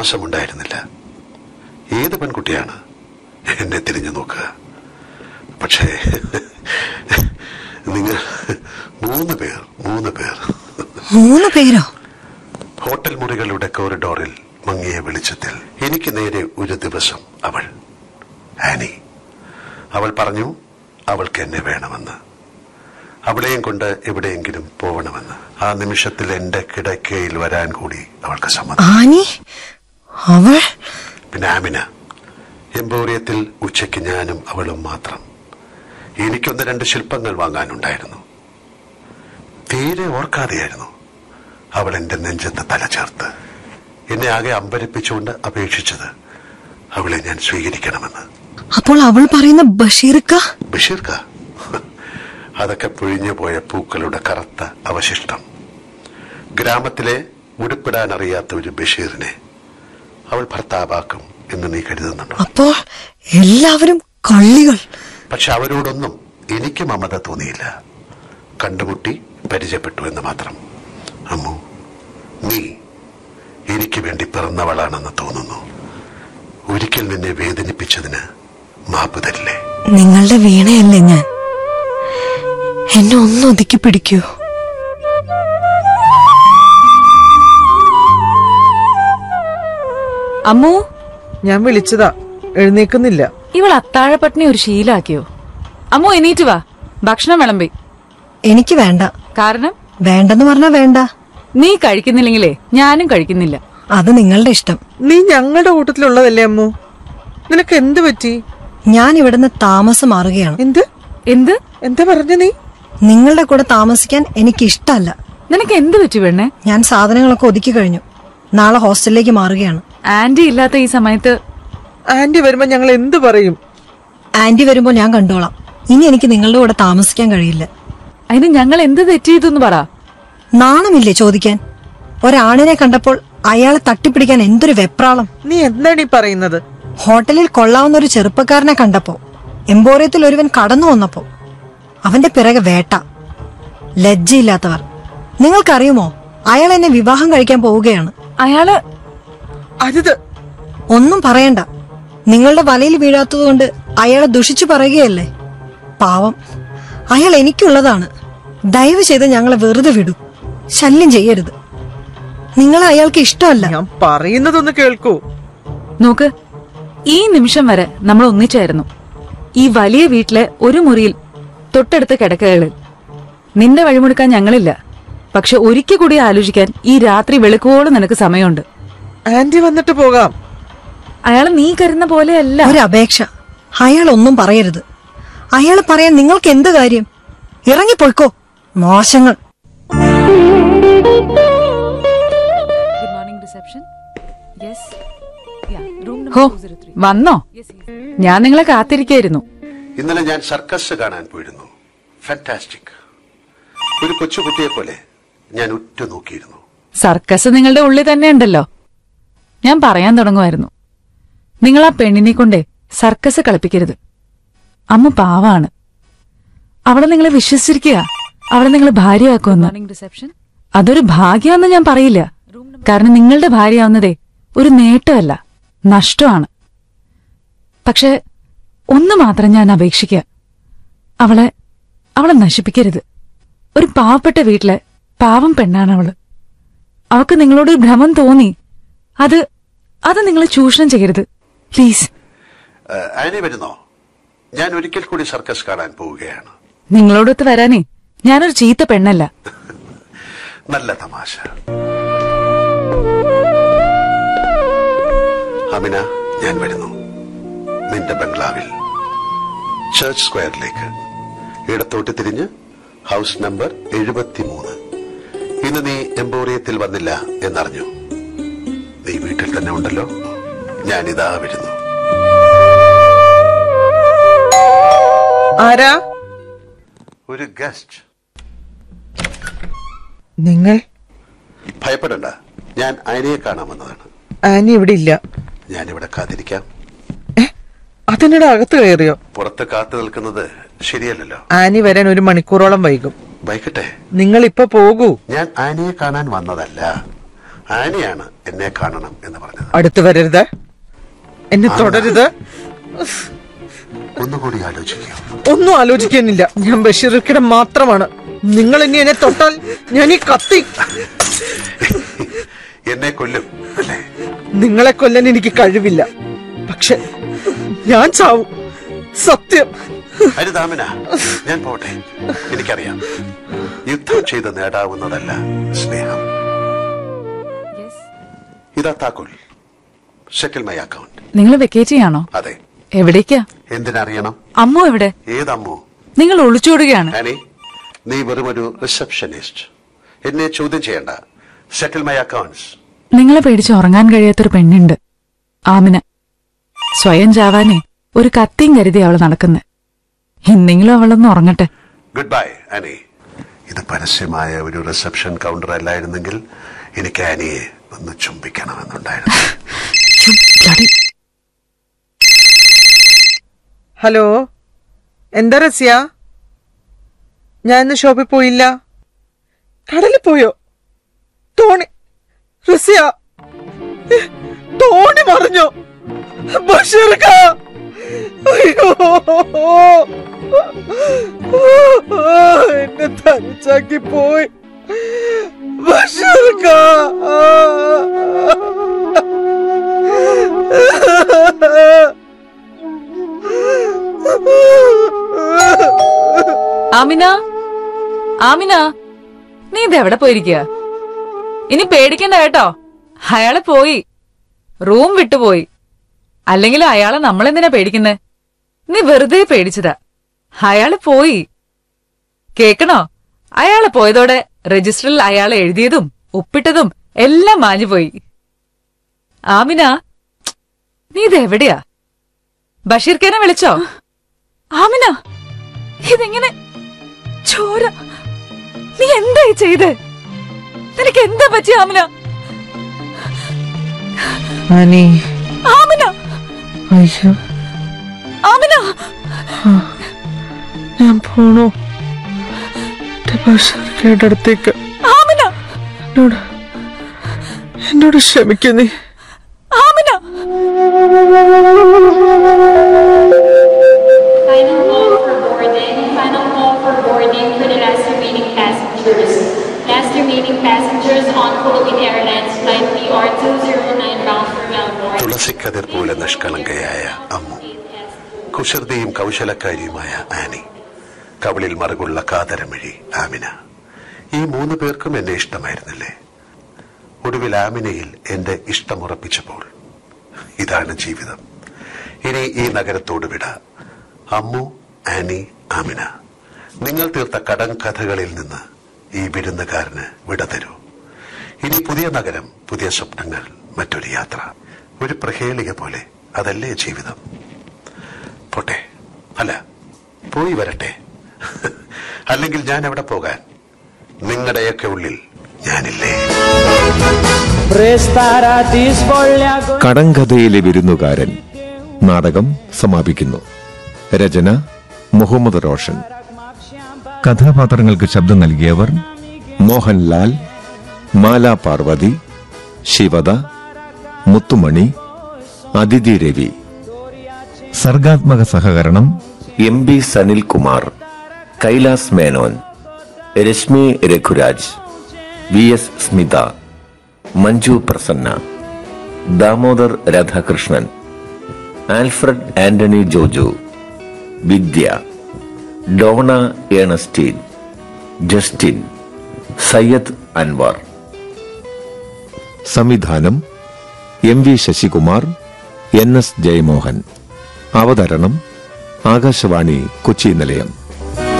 വിശ്വാസമുണ്ടായിരുന്നില്ല ഏത് പെൺകുട്ടിയാണ് എന്നെ തിരിഞ്ഞു നോക്കുക പക്ഷേ നിങ്ങൾ മൂന്ന് പേർ മൂന്ന് പേർ മൂന്ന് പേരോ ഹോട്ടൽ മുറികളുടെ കോറിഡോറിൽ മങ്ങിയ വെളിച്ചത്തിൽ എനിക്ക് നേരെ ഒരു ദിവസം അവൾ ആനി അവൾ പറഞ്ഞു അവൾക്ക് എന്നെ വേണമെന്ന് അവളെയും കൊണ്ട് എവിടെയെങ്കിലും പോകണമെന്ന് ആ നിമിഷത്തിൽ എന്റെ കിടക്കയിൽ വരാൻ കൂടി അവൾക്ക് സമ്മതം ആനി അവൾ പിന്നെ ആമിന എംപോറിയത്തിൽ ഉച്ചയ്ക്ക് ഞാനും അവളും മാത്രം എനിക്കൊന്ന് രണ്ട് ശില്പങ്ങൾ വാങ്ങാനുണ്ടായിരുന്നു തീരെ ഓർക്കാതെയായിരുന്നു അവൾ എന്റെ നെഞ്ചത്ത് തല ചേർത്ത് എന്നെ ആകെ അമ്പരപ്പിച്ചുകൊണ്ട് അപേക്ഷിച്ചത് അവളെ ഞാൻ സ്വീകരിക്കണമെന്ന് അപ്പോൾ അവൾ പറയുന്ന ബഷീർക്ക ബഷീർക്ക അതൊക്കെ പൊഴിഞ്ഞു പോയ പൂക്കളുടെ കറുത്ത അവശിഷ്ടം ഗ്രാമത്തിലെ ഉടുപ്പിടാൻ അറിയാത്ത ഒരു ബഷീറിനെ അവൾ ഭർത്താവാക്കും എന്ന് നീ കരുതുന്നുണ്ടോ അപ്പോൾ എല്ലാവരും കള്ളികൾ പക്ഷെ അവരോടൊന്നും എനിക്ക് മമത തോന്നിയില്ല കണ്ടുമുട്ടി പരിചയപ്പെട്ടു എന്ന് മാത്രം അമ്മു നീ എനിക്ക് വേണ്ടി പിറന്നവളാണെന്ന് തോന്നുന്നു ഒരിക്കൽ നിന്നെ വേദനിപ്പിച്ചതിന് മാപ്പ് തരില്ലേ നിങ്ങളുടെ വീണയല്ലേ ഞാൻ എന്നെ ഒന്ന് ഒതുക്കി പിടിക്കൂ അമ്മു ഞാൻ വിളിച്ചതാ എഴുന്നേക്കുന്നില്ല ഇവൾ അത്താഴപ്പട്ടിണി ഒരു ശീലാക്കിയോ അമ്മു എണീറ്റ് വാ ഭക്ഷണം വിളമ്പി എനിക്ക് വേണ്ട കാരണം വേണ്ടെന്ന് പറഞ്ഞാ വേണ്ട നീ കഴിക്കുന്നില്ലെങ്കിലേ ഞാനും കഴിക്കുന്നില്ല അത് നിങ്ങളുടെ ഇഷ്ടം നീ ഞങ്ങളുടെ കൂട്ടത്തിലുള്ളതല്ലേ അമ്മു നിനക്ക് എന്ത് പറ്റി ഞാൻ ഇവിടുന്ന് താമസം മാറുകയാണ് എന്ത് എന്ത് എന്താ പറഞ്ഞ നീ നിങ്ങളുടെ കൂടെ താമസിക്കാൻ എനിക്ക് ഇഷ്ടമല്ല നിനക്ക് എന്ത് പറ്റി പെണ്ണെ ഞാൻ സാധനങ്ങളൊക്കെ ഒതുക്കി കഴിഞ്ഞു നാളെ ഹോസ്റ്റലിലേക്ക് മാറുകയാണ് ആന്റി ഇല്ലാത്ത ഈ സമയത്ത് ആന്റി വരുമ്പോ ഞങ്ങൾ എന്ത് പറയും ആന്റി വരുമ്പോൾ ഞാൻ കണ്ടോളാം ഇനി എനിക്ക് നിങ്ങളുടെ കൂടെ താമസിക്കാൻ കഴിയില്ല അതിന് ഞങ്ങൾ എന്ത് തെറ്റ് ചെയ്തെന്ന് പറ നാണമില്ലേ ചോദിക്കാൻ ഒരാണിനെ കണ്ടപ്പോൾ അയാളെ തട്ടിപ്പിടിക്കാൻ എന്തൊരു വെപ്രാളം നീ എന്താണ് ഈ പറയുന്നത് ഹോട്ടലിൽ കൊള്ളാവുന്ന ഒരു ചെറുപ്പക്കാരനെ കണ്ടപ്പോ എംബോറിയത്തിൽ ഒരുവൻ കടന്നു വന്നപ്പോ അവന്റെ പിറകെ വേട്ട ലജ്ജയില്ലാത്തവർ നിങ്ങൾക്കറിയുമോ അയാൾ എന്നെ വിവാഹം കഴിക്കാൻ പോവുകയാണ് അയാള് അത് ഒന്നും പറയണ്ട നിങ്ങളുടെ വലയിൽ വീഴാത്തതുകൊണ്ട് അയാളെ ദുഷിച്ചു പറയുകയല്ലേ പാവം അയാൾ എനിക്കുള്ളതാണ് ദയവ് ചെയ്ത് ഞങ്ങളെ വെറുതെ വിടൂ ശല്യം ചെയ്യരുത് നിങ്ങളെ അയാൾക്ക് ഇഷ്ടമല്ല ഞാൻ പറയുന്നതൊന്ന് കേൾക്കൂ നോക്ക് ഈ നിമിഷം വരെ നമ്മൾ ഒന്നിച്ചായിരുന്നു ഈ വലിയ വീട്ടിലെ ഒരു മുറിയിൽ തൊട്ടടുത്ത കിടക്കകളിൽ നിന്റെ വഴിമുടുക്കാൻ ഞങ്ങളില്ല പക്ഷെ ഒരിക്കൽ കൂടി ആലോചിക്കാൻ ഈ രാത്രി വെളുക്കോളം നിനക്ക് സമയമുണ്ട് ആന്റി വന്നിട്ട് പോകാം അയാൾ നീ കരുന്ന പോലെയല്ല ഒരു അപേക്ഷ അയാൾ ഒന്നും പറയരുത് അയാൾ പറയാൻ നിങ്ങൾക്ക് എന്ത് കാര്യം ഇറങ്ങിപ്പോയിക്കോ മോശങ്ങൾ ഹോ വന്നോ ഞാൻ നിങ്ങളെ കാത്തിരിക്കായിരുന്നു ഇന്നലെ ഞാൻ സർക്കസ് കാണാൻ പോയിരുന്നു ഫാന്റാസ്റ്റിക് ഒരു കൊച്ചുകുട്ടിയെ പോലെ ഞാൻ ഉറ്റുനോക്കിയിരുന്നു സർക്കസ് നിങ്ങളുടെ ഉള്ളിൽ തന്നെ ഉണ്ടല്ലോ ഞാൻ പറയാൻ തുടങ്ങുമായിരുന്നു നിങ്ങൾ ആ പെണ്ണിനെ കൊണ്ടേ സർക്കസ് കളിപ്പിക്കരുത് അമ്മ പാവാണ് അവളെ നിങ്ങളെ വിശ്വസിച്ചിരിക്കുക അവളെ നിങ്ങൾ ഭാര്യയാക്കുമെന്ന് അതൊരു ഭാഗ്യമെന്ന് ഞാൻ പറയില്ല കാരണം നിങ്ങളുടെ ഭാര്യയാവുന്നതേ ഒരു നേട്ടമല്ല നഷ്ടമാണ് പക്ഷെ ഒന്ന് മാത്രം ഞാൻ അപേക്ഷിക്കുക അവളെ അവളെ നശിപ്പിക്കരുത് ഒരു പാവപ്പെട്ട വീട്ടിലെ പാവം പെണ്ണാണ് അവള് അവക്ക് നിങ്ങളോട് ഒരു ഭ്രമം തോന്നി അത് അത് നിങ്ങൾ ചൂഷണം ചെയ്യരുത് പ്ലീസ് ഏഹ്, ആനി വരുന്നോ ഞാൻ ഒരിക്കൽ കൂടി സർക്കസ് കാണാൻ പോവുകയാണ് നിങ്ങളോടൊത്ത് വരാനേ ഞാനൊരു ചീത്ത പെണ്ണല്ല നല്ല തമാശ അമിന ഞാൻ വരുന്നു നിന്റെ ബംഗ്ലാവിൽ ചർച്ച് സ്ക്വയറിലേക്ക് ഇടത്തോട്ട് തിരിഞ്ഞ് ഹൗസ് നമ്പർ എഴുപത്തിമൂന്ന് ഇന്ന് നീ എംപോറിയത്തിൽ വന്നില്ല എന്നറിഞ്ഞു നീ വീട്ടിൽ തന്നെ ഉണ്ടല്ലോ ഞാനിതാ വരുന്നു ആരാ ഒരു ഗസ്റ്റ് നിങ്ങൾ ഭയപ്പെടണ്ട ഞാൻ അയനയെ കാണാൻ വന്നതാണ് ആനി ഇവിടെ ഇല്ല ഞാനിവിടെ കാത്തിരിക്കാം ഏ അതിനിടെ അകത്ത് കയറിയോ പുറത്ത് കാത്തു നിൽക്കുന്നത് ശരിയല്ലല്ലോ ആനി വരാൻ ഒരു മണിക്കൂറോളം വൈകും വൈകട്ടെ നിങ്ങൾ ഇപ്പൊ പോകൂ ഞാൻ ആനയെ കാണാൻ വന്നതല്ല ആനിയാണ് എന്നെ കാണണം എന്ന് പറഞ്ഞത് അടുത്ത് വരരുത് എന്നെ തുടരുത് ഒന്നുകൂടി ആലോചിക്കുക ഒന്നും ആലോചിക്കാനില്ല ഞാൻ ബഷീർക്കിടെ മാത്രമാണ് നിങ്ങൾ ഇനി എന്നെ തൊട്ടാൽ ഞാൻ ഈ കത്തി എന്നെ കൊല്ലും അല്ലേ നിങ്ങളെ കൊല്ലാൻ എനിക്ക് കഴിവില്ല പക്ഷെ ഞാൻ ചാവും സത്യം അരുതാമന ഞാൻ പോട്ടെ എനിക്കറിയാം യുദ്ധം ചെയ്ത് നേടാവുന്നതല്ല സ്നേഹം ഇതാ താക്കോൽ സെറ്റിൽ മൈ അക്കൗണ്ട് നിങ്ങൾ വെക്കേറ്റ് ചെയ്യാണോ അതെ എവിടേക്കാ എന്തിനറിയണം അമ്മു എവിടെ ഏതമ്മോ നിങ്ങൾ ഒളിച്ചോടുകയാണ് ആനി നീ വെറും ഒരു റിസപ്ഷനിസ്റ്റ് എന്നെ ചോദ്യം ചെയ്യണ്ട സെറ്റിൽ മൈ അക്കൗണ്ട്സ് നിങ്ങളെ പേടിച്ച് ഉറങ്ങാൻ കഴിയാത്തൊരു പെണ്ണുണ്ട് ആമിന സ്വയം ചാവാനേ ഒരു കത്തിയും കരുതി അവള് നടക്കുന്നെ ഇന്നെങ്കിലും അവളൊന്ന് ഉറങ്ങട്ടെ ഗുഡ് ബൈ ആനി ഇത് പരസ്യമായ ഒരു റിസപ്ഷൻ കൗണ്ടർ അല്ലായിരുന്നെങ്കിൽ എനിക്ക് ആനിയെ ഒന്ന് ചുംബിക്കണമെന്നുണ്ടായിരുന്നു ഛു, bloody. ഹലോ എന്താ റസ്യ ഞാൻ ഇന്ന് ഷോപ്പിൽ പോയില്ല കടലിൽ പോയോ തോണി റസ്യ ഏ, തോണി മറിഞ്ഞോ ബഷീർക്ക അയ്യോ എന്നെ തനിച്ചാക്കി പോയി ബഷീർക്ക ആമിന ആമിന നീ ഇതെവിടെ പോയിരിക്കുക ഇനി പേടിക്കണ്ട കേട്ടോ അയാള് പോയി റൂം വിട്ടുപോയി അല്ലെങ്കിൽ അയാളെ നമ്മളെന്തിനാ പേടിക്കുന്നേ നീ വെറുതെ പേടിച്ചതാ അയാള് പോയി കേക്കണോ അയാള് പോയതോടെ രജിസ്റ്ററിൽ അയാൾ എഴുതിയതും ഒപ്പിട്ടതും എല്ലാം മാഞ്ഞുപോയി ആമിന നീ ഇതെവിടെയാ ബഷീർക്കേനെ വിളിച്ചോ ആമിന ഇതെങ്ങനെ ചോര നീ എന്തായി ചെയ്ത് നിനക്ക് എന്താ പറ്റി ആമിന അനി ആമിന അയ്യോ ആമിന ഞാൻ പോണു എന്റെ ബഷീർക്കയുടെ അടുത്തേക്ക് ആമിന എന്നോട് എന്നോട് ക്ഷമിക്കുന്നേ Amina Final call for boarding. Final call for boarding for the last remaining passengers. Last remaining passengers on Philippine Airlines flight PR209 bound for Melbourne. തുളസിക്കതിർ പോലെ നിഷ്കളങ്കയായ അമ്മു കുസൃതിയും കൗശലക്കാരിയുമായ ആനി കവളിൽ മറുകുള്ള കാതരമിഴി ആമിന ഈ മൂന്ന് പേർക്കും എന്നെ ഇഷ്ടമായിരുന്നില്ലേ ഒടുവിൽ ആമിനയിൽ എന്റെ ഇഷ്ടമുറപ്പിച്ചപ്പോൾ ഇതാണ് ജീവിതം ഇനി ഈ നഗരത്തോട് വിട അമ്മു ആനി ആമിന നിങ്ങൾ തീർത്ത കടം കഥകളിൽ നിന്ന് ഈ വിരുന്നുകാരന് വിട തരൂ ഇനി പുതിയ നഗരം പുതിയ സ്വപ്നങ്ങൾ മറ്റൊരു യാത്ര ഒരു പ്രഹേളിക പോലെ അതല്ലേ ജീവിതം പോട്ടെ അല്ല പോയി വരട്ടെ അല്ലെങ്കിൽ ഞാൻ എവിടെ പോകാൻ നിങ്ങളുടെയൊക്കെ ഉള്ളിൽ ഞാനില്ലേ കടങ്കഥയിലെ വിരുന്നുകാരൻ നാടകം സമാപിക്കുന്നു രചന മുഹമ്മദ് റോഷൻ കഥാപാത്രങ്ങൾക്ക് ശബ്ദം നൽകിയവർ മോഹൻലാൽ മാല പാർവതി ശിവദ മുത്തുമണി അതിഥി രവി സർഗാത്മക സഹകരണം M B Sanilkumar Kailas Menon Rashmi Raghuraj V S Smitha Manju Prasanna Damodar Radhakrishnan Alfred Antony Joju Vidya Dona Ernestine Justin Sayyed Anwar സംവിധാനം M V Sasikumar N S Jayamohan അവതരണം ആകാശവാണി കൊച്ചി നിലയം